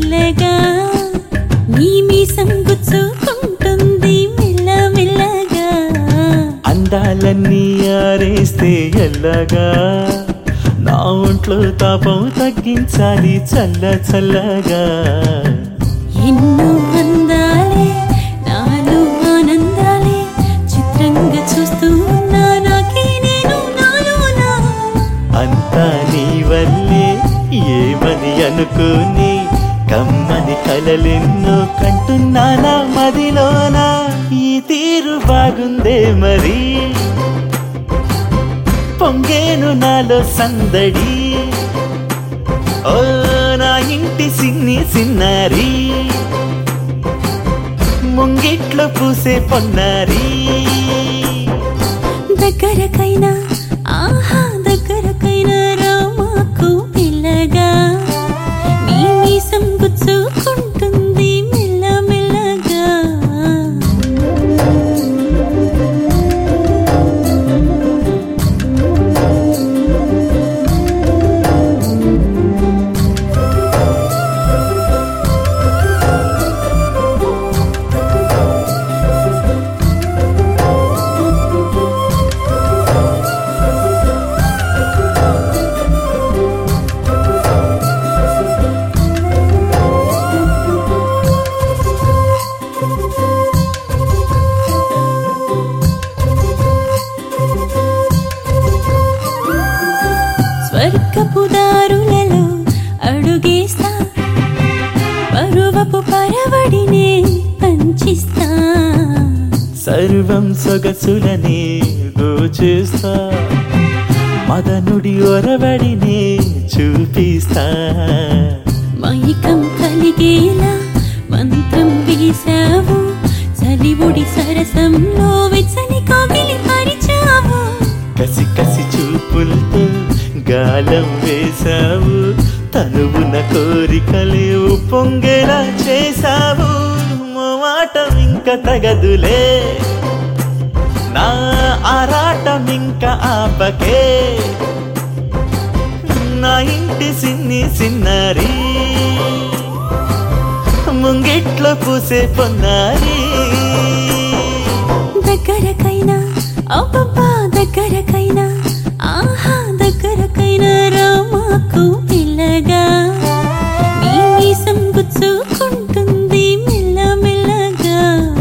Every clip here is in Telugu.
మెల్లగా నీ మీసం గుచ్చుకుంటుంది మెల్లమెల్లగా అందాలన్నీ ఆరేస్తే ఎల్లగా నా ఒంట్లో తాపం తగ్గించాలి చల్ల చల్లగా ఎన్నో అందాలే నాలో ఆనందాలే చిత్రంగా చూస్తూ ఉన్నా నాకే నేను నాలోనా అంతా నీ వల్లే ఏమని అనుకోని కమ్మని కలలెన్నో కంటున్నానా మదిలోనా ఈ తీరు బాగుందే మరి పొంగేను నాలో సందడి ఓ నా ఇంటి సిన్ని సిన్నారి ముంగిట్లో పూసే పొన్నారి దగ్గరకైనా ఆహా దగ్గరకైనా రామాకు పిల్లగా నీ మీసం గుచ్చుకుంటుంది మెల్లమెల్లగా స్వర్గపు దారులలో అడుగేస్తా పరువపు పరవడినే పంచిస్తా సర్వం సొగసులనే దోచేస్తా మదనుడి ఒరవడినే చూపిస్తా మైకం కలిగేలా మంత్రం వేశావు చలివుడి సరసంలో వెచ్చని కవిలి పరిచావు కసి కసి చూపులతో గాలం వేశావు తనువున కోరికలేవు పొంగేలా చేశావు మాటం ఇంక తగదులే నా ఆరాటం ఇంక ఆపకే నా ఇంటి సిన్ని సిన్నారి ముంగిట్లో పూసే పొన్నారి దగ్గరకైనా అబ్బబ్బా దగ్గరకైనా ఆహా దగ్గరకైనా రామాకు పిల్లగా నీ మీసం గుచ్చుకుంటుంది మెల్లమెల్లగా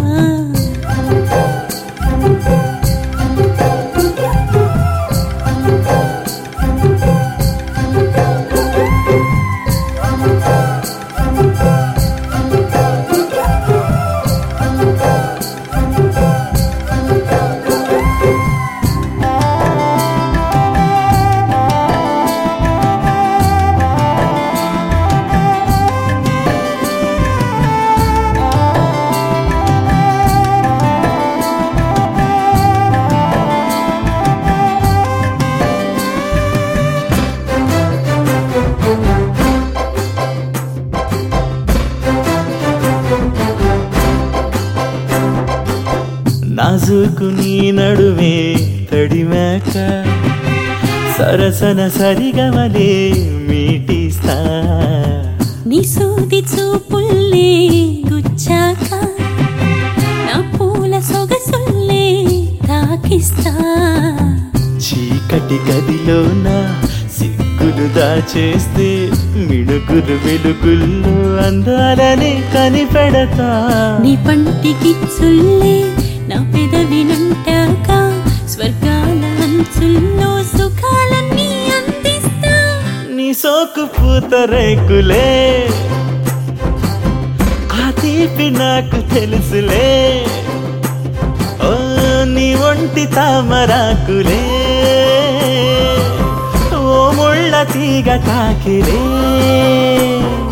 నాజుకు నీ నడుమే తడిమాక సరసన సరిగమలే మీటిస్తా నీ సూది చూపుల్లే గుచ్చాక నా పూల సొగసుల్లే తాకిస్తా చీకటి గదిలోన సిగ్గులు దాచేస్తే మిణుగురు వెలుగుల్లో అందాలని కనిపెడతా నీ పంటికి చుల్లే నా పెదవి నంటాక స్వర్గాల అంచుల్లో సుఖాలన్నీ అందిస్తా నీ సోకు పూత రేకులే ఆ తీపి నాకు తెలుసులే ఓ నీ ఒంటి తామరాకులే ఓ ముళ్ళ తీగ తాకిలే